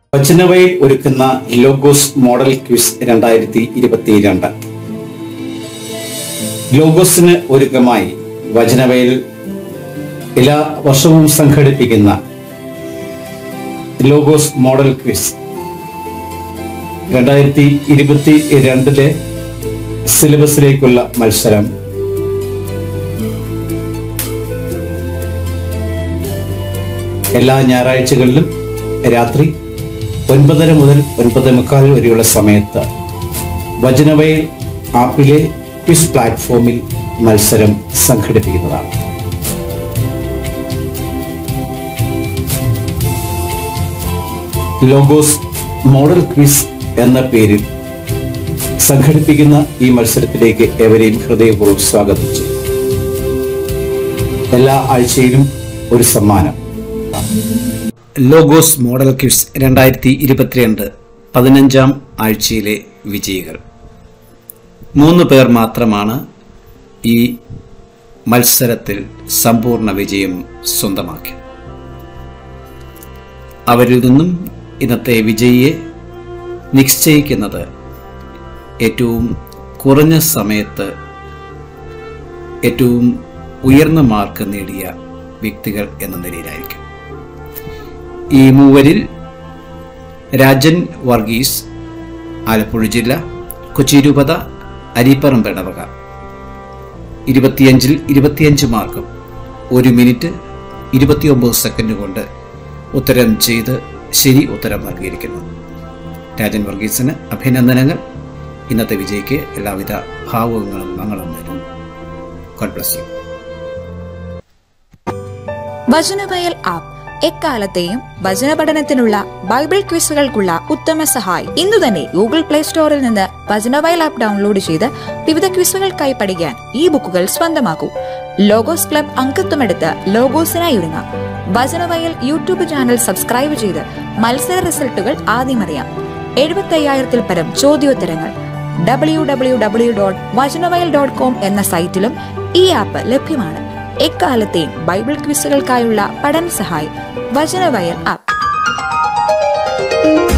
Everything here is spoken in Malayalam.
വചനവയിൽ ഒരുക്കുന്ന ലോഗോസ് മോഡൽ ക്വിസ് രണ്ടായിരത്തി ഇരുപത്തിരണ്ട് ലോഗോസിന് ഒരുക്കമായി വചനവയിൽ എല്ലാ വർഷവും സംഘടിപ്പിക്കുന്ന ലോഗോസ് മോഡൽ ക്വിസ് രണ്ടായിരത്തി ഇരുപത്തി രണ്ടിലെ സിലബസിലേക്കുള്ള മത്സരം എല്ലാ ഞായറാഴ്ചകളിലും രാത്രി ഒൻപതര മുതൽ ഒൻപത് മുക്കാൽ വരെയുള്ള സമയത്ത് വചനവയൽ ആപ്പിലെ ക്വിസ് പ്ലാറ്റ്ഫോമിൽ മത്സരം സംഘടിപ്പിക്കുന്നതാണ് ലോഗോസ് മോഡൽ ക്വിസ് എന്ന പേരിൽ സംഘടിപ്പിക്കുന്ന ഈ മത്സരത്തിലേക്ക് എവരെയും ഹൃദയപൂർവ്വം സ്വാഗതം ചെയ്യും എല്ലാ ആഴ്ചയിലും ഒരു സമ്മാനം ലോഗോസ് മോഡൽ ക്വിസ് രണ്ടായിരത്തി ഇരുപത്തിരണ്ട് പതിനഞ്ചാം ആഴ്ചയിലെ വിജയികൾ മൂന്ന് പേർ മാത്രമാണ് ഈ മത്സരത്തിൽ സമ്പൂർണ്ണ വിജയം സ്വന്തമാക്കി അവരിൽ നിന്നും ഇന്നത്തെ വിജയിയെ നിശ്ചയിക്കുന്നത് ഏറ്റവും കുറഞ്ഞ സമയത്ത് ഏറ്റവും ഉയർന്ന മാർക്ക് നേടിയ വ്യക്തികൾ എന്ന നിലയിലായിരിക്കും ഈ മൂവരിൽ രാജൻ വർഗീസ് ആലപ്പുഴ ജില്ല കൊച്ചി രൂപത അരിപ്പറമ്പ് ഇടവക ഇരുപത്തിയഞ്ചിൽ ഇരുപത്തിയഞ്ച് മാർക്കും ഒരു മിനിറ്റ് ഇരുപത്തിയൊമ്പത് സെക്കൻഡ് കൊണ്ട് ഉത്തരം ചെയ്ത് ശരി ഉത്തരം നൽകിയിരിക്കുന്നു രാജൻ വർഗീസിന് അഭിനന്ദനങ്ങൾ ഇന്നത്തെ വിജയ്ക്ക് എല്ലാവിധ ഭാവുകങ്ങളും ഞങ്ങളും നേരുന്നു God bless you Vachanavayal app എക്കാലത്തെയും വചന പഠനത്തിനുള്ള ബൈബിൾ ക്വിസുകൾക്കുള്ള ഉത്തമ സഹായി ഇന്നു തന്നെ ഗൂഗിൾ പ്ലേ സ്റ്റോറിൽ നിന്ന് വചനവയൽ ആപ്പ് ഡൗൺലോഡ് ചെയ്ത് വിവിധ ക്വിസുകൾക്കായി പഠിക്കാൻ ഈ ബുക്കുകൾ സ്വന്തമാക്കൂ ലോഗോസ് ക്ലബ് അംഗത്വമെടുത്ത് ലോഗോസിനായി ഒരുങ്ങാം വചനവയൽ യൂട്യൂബ് ചാനൽ സബ്സ്ക്രൈബ് ചെയ്ത് മത്സര റിസൾട്ടുകൾ ആദ്യം അറിയാം എഴുപത്തയ്യായിരത്തിൽ പരം ചോദ്യോത്തരങ്ങൾ W W W dot Vachanavayal dot com എന്ന സൈറ്റിലും ഈ ആപ്പ് ലഭ്യമാണ് എക്കാലത്തെയും ബൈബിൾ ക്വിസുകൾക്കായുള്ള പഠന സഹായി വചനവയൽ ആപ്പ്